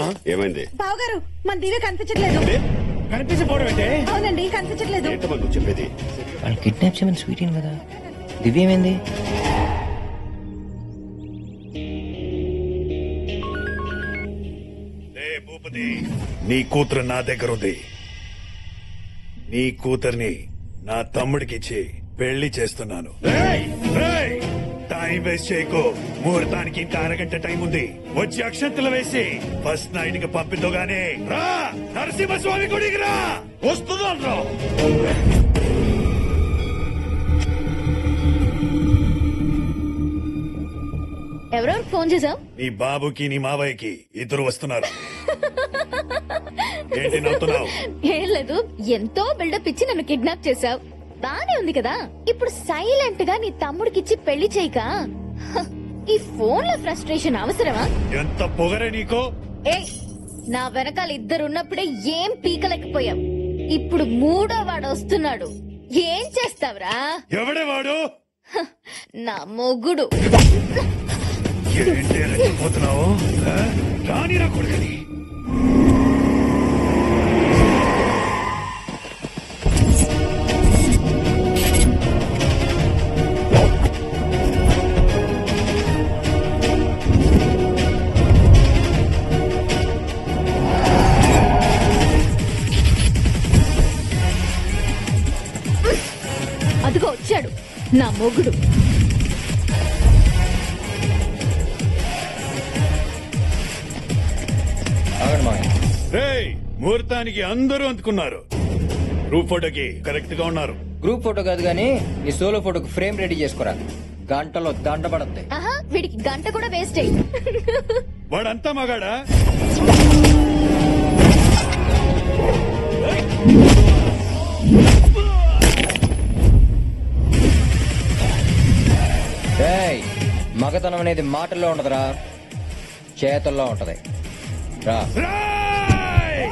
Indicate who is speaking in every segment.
Speaker 1: ఏమైంది
Speaker 2: బావగారు మన దివ్య కనిపించట్లేదు
Speaker 3: కనిపించకపోవడం అంటే
Speaker 2: అవునండి కనిపించట్లేదు
Speaker 1: ఏంటమ్మా నువ్వు చెప్పేది
Speaker 4: వాళ్ళు కిడ్నాప్ చేయమని స్వీట్ అయింది కదా దివ్య ఏమైంది
Speaker 3: ఏ భూపతి నీ కూతురు నా దగ్గర ఉంది నీ కూతుర్ని నా తమ్ముడికిచ్చి పెళ్లి చేస్తున్నాను రేయ్, రేయ్, టైం వేస్ట్ చేయకు ముహూర్తానికి ఇంకా అరగంట టైం ఉంది వచ్చి అక్షంతలు వేసి ఫస్ట్ నైట్ కి పంపిద్దుగానే రా నరసింహస్వామి గుడికి రా వస్తున్నాను రా
Speaker 5: ఎవరెవరికి ఫోన్ చేసావు
Speaker 3: నీ బాబుకి నీ మావయ్యకి ఇద్దరు వస్తున్నారు ఏంటి నవ్వుతున్నావు
Speaker 5: ఏం లేదు ఎంతో బిల్డప్ ఇచ్చి నన్ను కిడ్నాప్ చేసావు బానే ఉంది కదా ఇప్పుడు సైలెంట్ గా నీ తమ్ముడికిచ్చి పెళ్లి చేయక హ, ఈ ఫోన్ లో ఫ్రస్ట్రేషన్ అవసరమా
Speaker 3: ఎంత పొగరే నీకో
Speaker 5: ఏ నా వెనకాల ఇద్దరున్నప్పుడే ఏం పీకలేకపోయావు ఇప్పుడు మూడో వాడు వస్తున్నాడు ఏం చేస్తావురా
Speaker 3: ఎవడే వాడు
Speaker 5: హ, నా మొగుడు
Speaker 3: ఏంటి రెచ్చిపోతున్నావు ఆ? రానిరా కొడుకని
Speaker 5: అదిగో వచ్చాడు నా మొగుడు
Speaker 4: ఆగండి మావయ్య
Speaker 3: రేయ్ ముహూర్తానికి అందరూ అందుకున్నారు గ్రూప్ ఫోటోకి కరెక్ట్ గా ఉన్నారు
Speaker 4: గ్రూప్ ఫోటో కాదు కానీ నీ సోలో ఫోటోకి ఫ్రేమ్ రెడీ చేసుకోరా గంటలో దండ పడద్ది
Speaker 5: ఆహా వీడికి గంట కూడా వేస్ట్ అయ్యి
Speaker 3: వాడంతా మగాడా
Speaker 4: ఏయ్ మగతనం అనేది మాటల్లో ఉండదురా చేతల్లో ఉంటది రా
Speaker 3: రేయ్!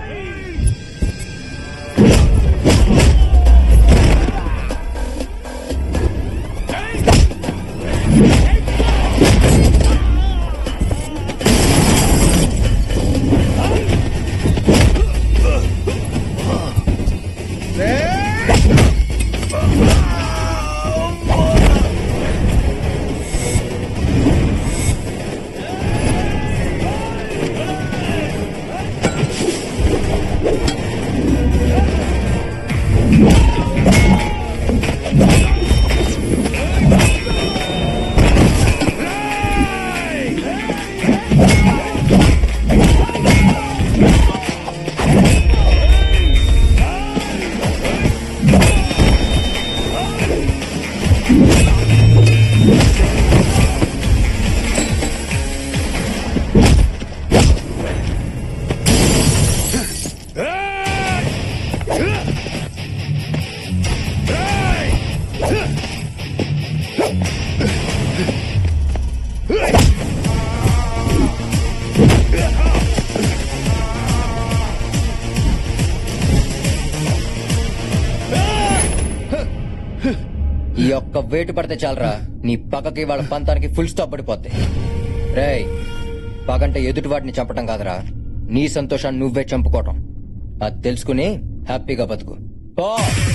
Speaker 4: ఈ ఒక్క వేటు పడితే చాలరా నీ పక్కకి వాళ్ళ పంతానికి ఫుల్ స్టాప్ పడిపోద్ది రేయ్ పగంటే ఎదుటి వాటిని చంపటం కాదురా నీ సంతోషాన్ని నువ్వే చంపుకోవటం అది తెలుసుకుని హ్యాపీగా బతుకు పో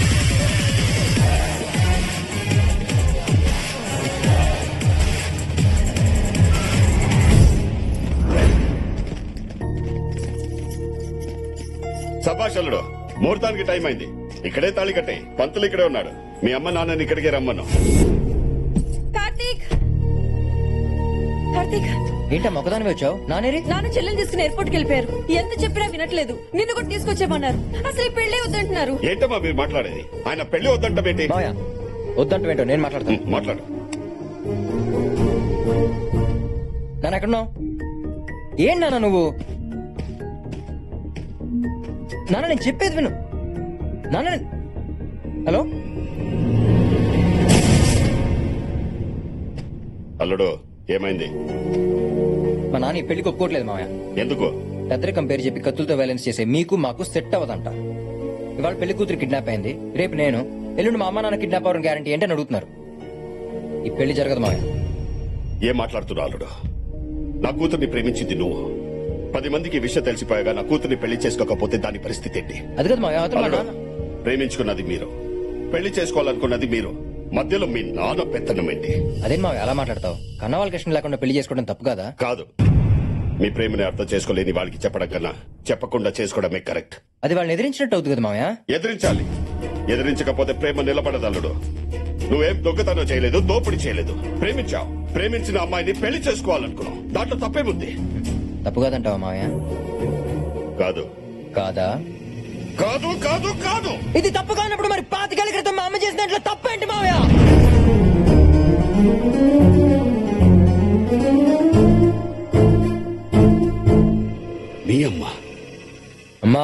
Speaker 1: సభాషలుడు ముహూర్తానికి టైం అయింది ఇక్కడే తాళి కట్టే పంతులు ఇక్కడే ఉన్నాడు మీ అమ్మ నాన్నని ఇక్కడికే రమ్మను
Speaker 2: కార్తీక్ కార్తీక్
Speaker 4: ఏంటా మొక్కదాని వచ్చావు నానేరి
Speaker 2: నాన్న చెల్లెని తీసుకుని ఎయిర్పోర్ట్ కి వెళ్ళిపోయారు ఎంత చెప్పినా వినట్లేదు నిన్ను కూడా తీసుకొచ్చేమన్నారు అసలు ఈ పెళ్లి వద్దంటున్నారు
Speaker 1: ఏంటమ్మా మీరు మాట్లాడేది ఆయన పెళ్లి వద్దంటమేంటి
Speaker 4: మాయా వద్దంటేంటో నేను మాట్లాడతాను
Speaker 1: ఉమ్, మాట్లాడు
Speaker 4: నాన్న ఎక్కడున్నావు ఏం నాన్న నువ్వు నాన్న నేను చెప్పేది విను నాన్న నేను- హలో
Speaker 1: అల్లుడు ఏమైంది
Speaker 4: మా నాన్న ఈ పెళ్లికి ఒప్పుకోవట్లేదు మామయ్య
Speaker 1: ఎందుకు
Speaker 4: పెద్దరికం పేరు చెప్పి కత్తులతో వైలెన్స్ చేసే మీకు మాకు సెట్ అవ్వదంట ఇవాళ పెళ్లి కూతురు కిడ్నాప్ అయింది రేపు నేను ఎల్లుండి మా అమ్మ నాన్న కిడ్నాప్ అవ్వడం గ్యారంటీ ఏంటని అడుగుతున్నారు ఈ పెళ్లి జరగదు మామయ్య
Speaker 1: ఏం మాట్లాడుతున్నావు అల్లుడు నా కూతుర్ని ప్రేమించింది నువ్వు పది మందికి ఈ విషయం తెలిసిపోయాగా నా కూతుర్ని పెళ్లి చేసుకోకపోతే దాని పరిస్థితి ఏంటి
Speaker 4: అది కదా మావయ్య అవతల మా
Speaker 1: అల్లుడు,
Speaker 4: నాన్న
Speaker 1: ప్రేమించుకున్నది మీరు పెళ్లి చేసుకోవాలనుకున్నది మీరు మధ్యలో మీ నాన్న పెత్తనం ఏంటి
Speaker 4: అదేం మావయ్య ఎలా మాట్లాడతావు కన్న వాళ్ళకి ఇష్టం లేకుండా పెళ్లి చేసుకోవడం తప్పు కదా
Speaker 1: కాదు మీ ప్రేమని అర్థం చేసుకోలేని వాళ్ళకి చెప్పడం కన్నా చెప్పకుండా చేసుకోవడమే కరెక్ట్
Speaker 4: అది వాళ్ళని ఎదిరించినట్టు అవుతుంది కదా మావయ్య
Speaker 1: ఎదిరించాలి ఎదిరించకపోతే ప్రేమ నిలబడదల్లుడు నువ్వేం దొంగతనం చేయలేదు దోపిడీ చేయలేదు ప్రేమించావు ప్రేమించిన అమ్మాయిని పెళ్లి చేసుకోవాలనుకున్నావు దాంట్లో తప్పేముంది
Speaker 4: తప్పు కాదంటావా మావయ్య
Speaker 1: కాదు
Speaker 4: కాదా
Speaker 1: కాదు కాదు కాదు
Speaker 4: ఇది తప్పు కానప్పుడు మరి పాతికేళ్ల క్రితం మా అమ్మ చేసిన దాంట్లో తప్పేంటి మావయ్య
Speaker 1: మీ అమ్మ
Speaker 4: అమ్మా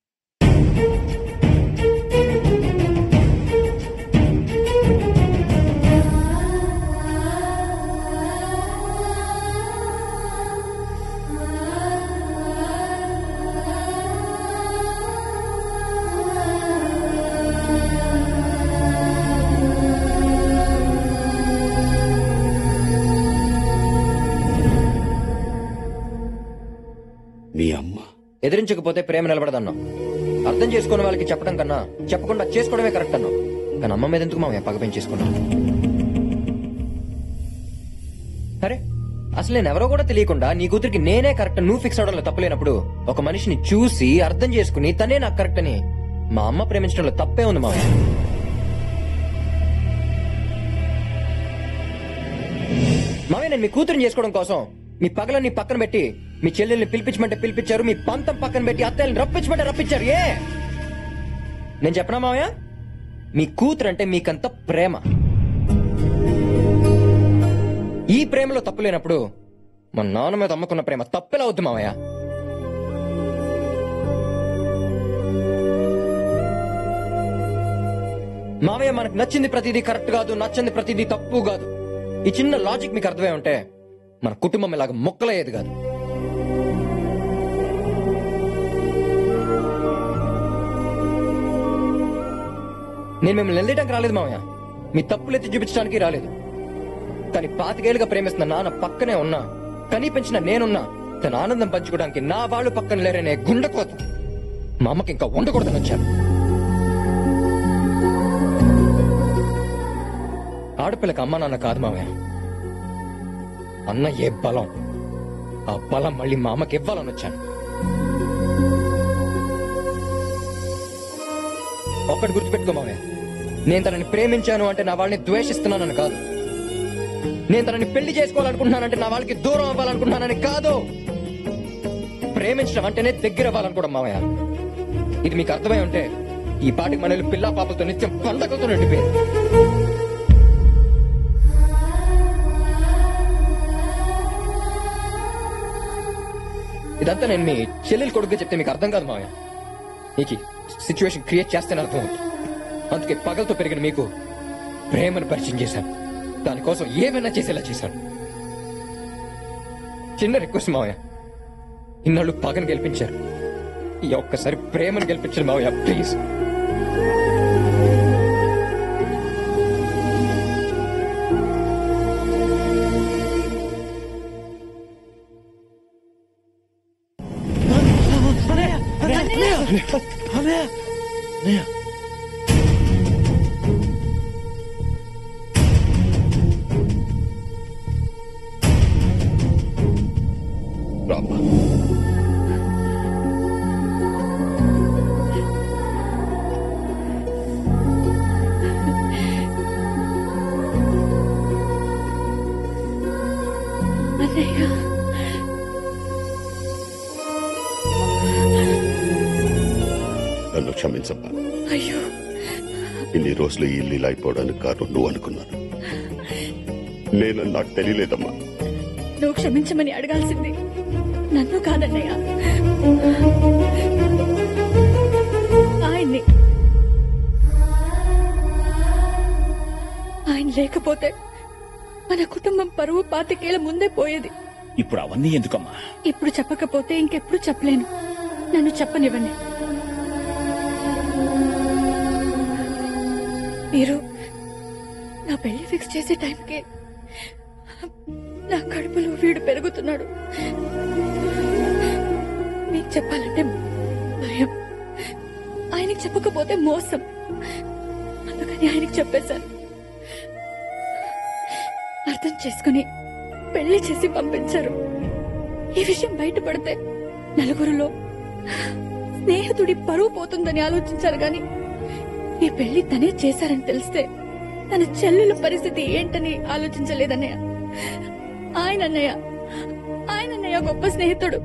Speaker 1: మీ అమ్మ
Speaker 4: ఎదిరించకపోతే ప్రేమ నిలబడదన్నావు అర్థం చేసుకున్న వాళ్ళకి చెప్పడం కన్నా చెప్పకుండా చేసుకోవడమే కరెక్ట్ అన్నావు కానీ అమ్మ మీద ఎందుకు మామయ్య పగ పెంచేసుకున్నావు అరే అసలు నేను ఎవరో కూడా తెలియకుండా నీ కూతురికి నేనే కరెక్ట్ నువ్వు ఫిక్స్ అవడంలో తప్పలేనప్పుడు ఒక మనిషిని చూసి అర్థం చేసుకుని తనే నాకు కరెక్ట్ అని మా అమ్మ ప్రేమించడంలో తప్పే ఉంది మామయ్య మామయ్య నేను మీ కూతురిని చేసుకోవడం కోసం మీ పగలని పక్కన పెట్టి మీ చెల్లెల్ని పిలిపించమంటే పిలిపించారు మీ పంతం పక్కన పెట్టి అత్తల్ని రప్పించమంటే రప్పించారు ఏ నేను చెప్పనా మామయ్య మీ కూతురు అంటే మీకంత ప్రేమ ఈ ప్రేమలో తప్పు లేనప్పుడు మా నాన్న మీద అమ్ముకున్న ప్రేమ తప్పెలా అవుద్ది మామయ్య మామయ్య మనకు నచ్చింది ప్రతిదీ కరెక్ట్ కాదు నచ్చింది ప్రతిదీ తప్పు కాదు ఈ చిన్న లాజిక్ మీకు అర్థమై ఉంటే మన కుటుంబం ఇలాగ మొక్కలయ్యేది కాదు నేను మిమ్మల్ని నిలదీయడానికి రాలేదు మామయ్య మీ తప్పులు ఎత్తి చూపించడానికి రాలేదు కానీ పాతికేళ్లుగా ప్రేమిస్తున్న నాన్న పక్కనే ఉన్నా కనీ పెంచిన నేనున్నా తన ఆనందం పంచుకోవడానికి నా వాళ్ళు పక్కన లేరనే గుండెకోత మా అమ్మకి ఇంకా ఉండకూడదని వచ్చాను ఆడపిల్లకి అమ్మ నాన్న కాదు మామయ్య అన్న ఏ బలం ఆ బలం మళ్ళీ మా అమ్మకి ఇవ్వాలని వచ్చాను ఒక్కటి గుర్తుపెట్టుకో మామయ్య నేను తనని ప్రేమించాను అంటే నా వాళ్ళని ద్వేషిస్తున్నానని కాదు నేను తనని పెళ్లి చేసుకోవాలనుకుంటున్నానంటే నా వాళ్ళకి దూరం అవ్వాలనుకుంటున్నానని కాదు ప్రేమించడం అంటేనే దగ్గర అవ్వాలనుకోవడం మామయ్య ఇది మీకు అర్థమై ఉంటే ఈ పాటికి మనల్ని పిల్లా పాపలతో నిత్యం పండగలతో నిండిపోయింది ఇదంతా నేను మీ చెల్లెలు కొడుకు చెప్తే మీకు అర్థం కాదు మావయ్య నీకు సిచ్యువేషన్ క్రియేట్ చేస్తేనే అర్థం అవుతుంది అందుకే పగలతో పెరిగిన మీకు ప్రేమను పరిచయం చేశాను దానికోసం ఏమైనా చేసేలా చేశాను చిన్న రిక్వెస్ట్ మావయ్య ఇన్నాళ్ళు పగను గెలిపించారు ఈ ఒక్కసారి ప్రేమను గెలిపించారు మావయ్య ప్లీజ్
Speaker 1: రామ్మా
Speaker 2: అన్నయ్య
Speaker 1: నన్ను క్షమించమ్మా
Speaker 2: అయ్యో
Speaker 1: ఇన్ని రోజులు ఈ ఇల్లు ఇలా అయిపోవడానికి కారణం నువ్వు అనుకున్నాను నేను నాకు తెలియలేదమ్మా
Speaker 2: నువ్వు క్షమించమని అడగాల్సింది నన్ను కాదన్నయ్య ఆయన్ని ఆయన లేకపోతే మన కుటుంబం పరువు పాతికేళ్ల ముందే పోయేది
Speaker 6: ఇప్పుడు అవన్నీ ఎందుకమ్మా
Speaker 2: ఇప్పుడు చెప్పకపోతే ఇంకెప్పుడు చెప్పలేను నన్ను చెప్పనివ్వండి మీరు నా పెళ్లి ఫిక్స్ చేసే టైంకి నా కడుపులో వీడు పెరుగుతున్నాడు చెప్పాలంటే భయం ఆయనకి చెప్పకపోతే మోసం అందుకని ఆయనకి చెప్పేశాను అర్థం చేసుకుని పెళ్లి చేసి పంపించారు ఈ విషయం బయటపడితే నలుగురిలో స్నేహితుడి పరువు పోతుందని ఆలోచించారు గాని ఈ పెళ్లి తనే చేశారని తెలిస్తే తన చెల్లెల పరిస్థితి ఏంటని ఆలోచించలేదన్నయ్య ఆయన అన్నయ్య ఆయన అన్నయ్య గొప్ప స్నేహితుడు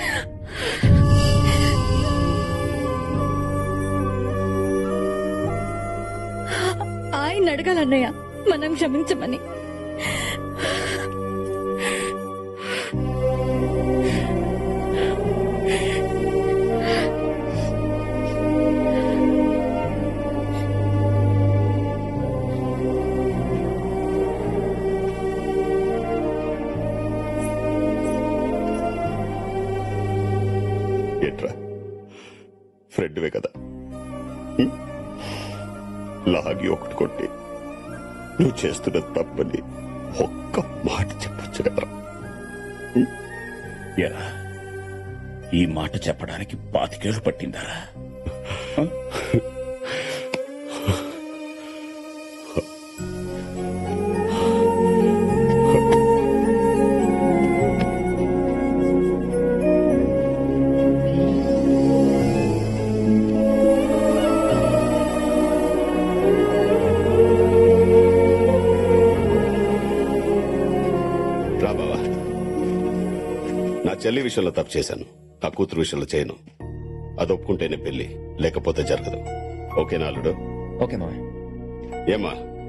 Speaker 2: ఆయన అడగాలన్నయ్య మనం క్షమించమని
Speaker 1: ఏంట్రా ఫ్రెండ్వే కదా హ్మ్? లాగి ఒకటి కొట్టి నువ్వు చేస్తున్న తప్పని ఒక్క మాట చెప్పొచ్చు కదరా
Speaker 6: ఎరా ఈ మాట చెప్పడానికి పాతికేళ్లు పట్టిందారా
Speaker 1: రా బావా నా చెల్లి విషయంలో తప్పు చేశాను నా కూతురు విషయంలో చేయను అది ఒప్పుకుంటేనే పెళ్లి లేకపోతే జరగదు ఓకేనా అల్లుడు
Speaker 4: ఓకే మావయ్య
Speaker 1: ఏమా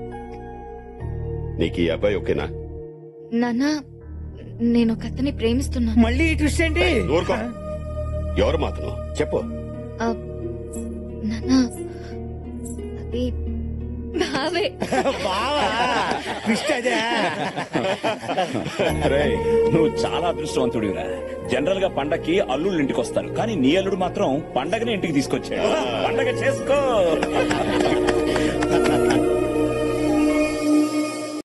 Speaker 1: నీకు ఈ అబ్బాయి ఓకేనా
Speaker 5: నాన్న నేను ఒక అతన్ని ప్రేమిస్తున్నా
Speaker 7: మళ్ళీ ఈ ట్విస్ట్ ఏంటి
Speaker 1: ఊరుకో ఎవరు మాత్రం చెప్పు
Speaker 5: నాన్న అది బావే
Speaker 7: బావా ట్విస్ట్ అదే
Speaker 6: రేయ్, నువ్వు చాలా అదృష్టవంతుడివిరా జనరల్ గా పండక్కి అల్లుళ్ళు ఇంటికి వస్తారు కానీ నీ అల్లుడు మాత్రం పండగనే ఇంటికి తీసుకొచ్చాడు పండగ చేసుకో